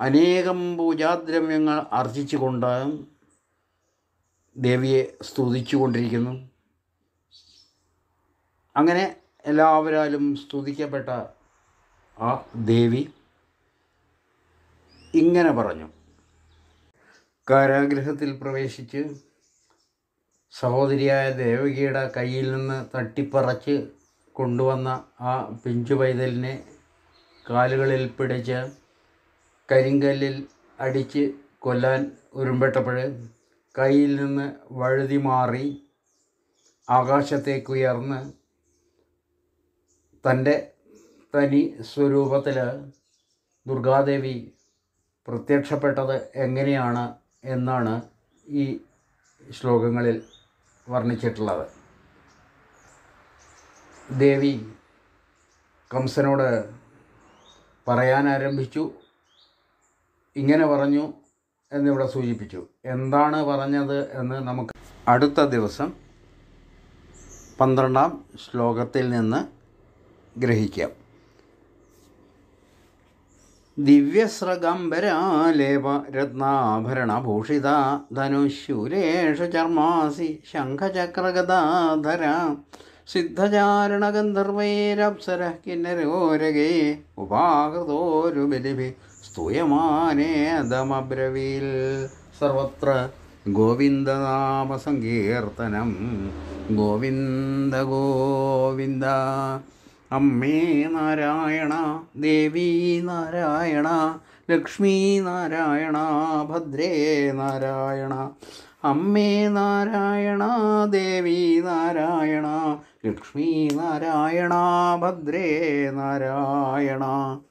അനേകം പൂജാദ്രവ്യങ്ങൾ അർച്ചിച്ചുകൊണ്ട് ദേവിയെ സ്തുതിച്ചുകൊണ്ടിരിക്കുന്നു അങ്ങനെ എല്ലാവരാലും സ്തുതിക്കപ്പെട്ട ആ ദേവി ഇങ്ങനെ പറഞ്ഞു കാരാഗൃഹത്തിൽ പ്രവേശിച്ച് സഹോദരിയായ ദേവകിയുടെ കയ്യിൽ നിന്ന് തട്ടിപ്പറച്ച് കൊണ്ടുവന്ന ആ പിഞ്ചു പൈതലിനെ കാലുകളിൽ പിടിച്ച് കരിങ്കല്ലിൽ അടിച്ച് കൊല്ലാൻ ഉരുമ്പെട്ടപ്പോൾ കയ്യിൽ നിന്ന് വഴുതി മാറി ആകാശത്തേക്ക് ഉയർന്ന് തൻ്റെ തനി സ്വരൂപത്തിൽ ദുർഗാദേവി പ്രത്യക്ഷപ്പെട്ടത് എങ്ങനെയാണ് എന്നാണ് ഈ ശ്ലോകങ്ങളിൽ വർണ്ണിച്ചിട്ടുള്ളത് ദേവി കംസനോട് പറയാൻ ആരംഭിച്ചു ഇങ്ങനെ പറഞ്ഞു എന്നിവിടെ സൂചിപ്പിച്ചു എന്താണ് പറഞ്ഞത് എന്ന് നമുക്ക് അടുത്ത ദിവസം പന്ത്രണ്ടാം ശ്ലോകത്തിൽ നിന്ന് ഗ്രഹിക്കാം ദിവ്യസ്രഗംബരാലേപ രത്നാഭരണഭൂഷിത ധനുശൂലേഷു ചർമാസി ശംഖചക്രഗദാധര സിദ്ധചാരണഗന്ധർവൈരപ്സര കിന്നരോരകേ ഉപാകൃതോരു ബലിഭി സ്തൂയമാനേദമബ്രവീൽ സർവത്ര ഗോവിന്ദനാമസങ്കീർത്തനം ഗോവിന്ദ ഗോവിന്ദ അമ്മേ നാരായണ ദേവി നാരായണ ലക്ഷ്മി നാരായണ ഭദ്രേ നാരായണ അമ്മേ നാരായണ ദേവി നാരായണ ലക്ഷ്മി നാരായണ ഭദ്രേ നാരായണ